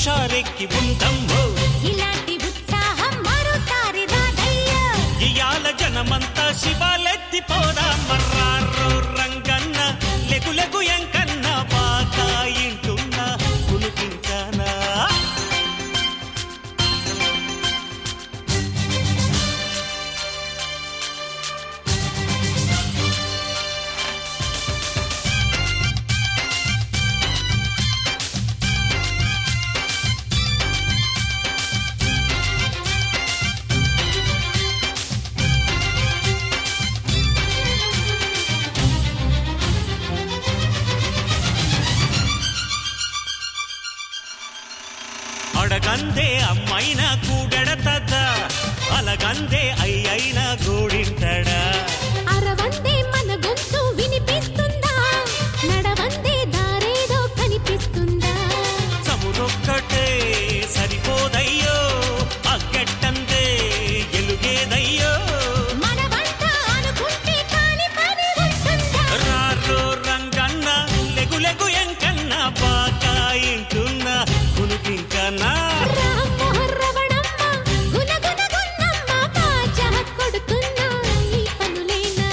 హుషారెక్కి ఉందమ్మో ఇలాంటి ఉత్సాహం మరోసారి రాదయ్యా ఇయాల జనమంతా శివాలెత్తి పోదా మర్రారో రంగన్న లెగు లెగు ఎంకన్న బాగా ఇంటున్నా కునుకింకానా అడగందే అమ్మైన కూడెడతద్ద అలగందే అయ్యైన గూడింటడా అరవందే మన గొంతు వినిపిస్తుందా నడవందే దారేదో కనిపిస్తుందా చమురొక్కటే సరిపోదయ్యో అగ్గెట్టందే ఎలుగేదయ్యో మన వంట అనుకుంటే కాని పని ఉంటుందా రారో రంగన్న లెగు లెగు ఎంకన్న బాగా ఇంటున్నా కునుకింకన్నా రామ్మోహర్రవణమ్మ, గునగున గున్నమ్మ, బాజా కొడుతున్నా ఈ పనులేనా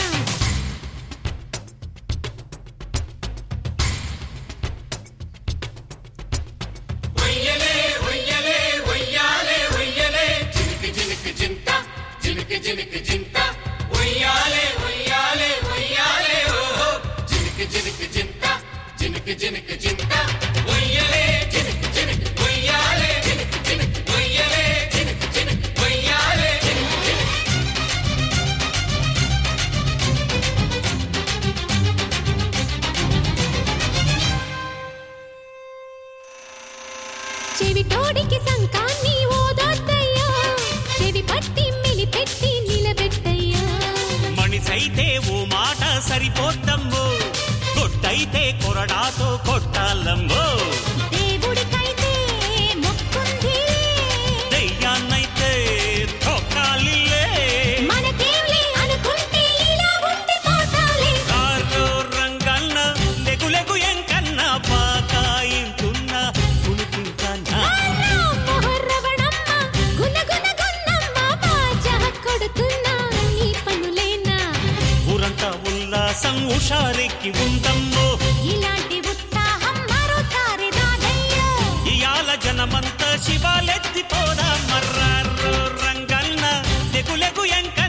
చెవిటోడికి సంకాన్ని ఓదొద్దయ్యా చెవి పట్టి మిలిపెట్టి నిలబెట్టయ్యా మనిషైతే ఓ మాట సరిపోద్దమ్మో కొట్టయితే కొరడాతో కొట్టాలమ్మో దేవుడికైతే మొక్కుంది దెయ్యాన్నైతే తొక్కాలిలే మనకేంలే అనుకుంటే ఇలా ఉండిపోతాలే కారో రంగన్న లెగు లెగు ఎంకన్న బాగా ఇంటున్నా కునుకింకన్నా రామ్మోహర్రవణమ్మ, గునగున గున్నమ్మ, బాజా కొడుతున్నా ఈ పనులేనా ఊరంతా ఉల్లాసం హుషారెక్కి ఉందమ్మో ఇలాంటి ఉత్సాహం మరోసారి రాదయ్యా ఇయాల జనమంతా శివాలెత్తి పోదా మర్రారో రంగన్న లెగు లెగు ఎంక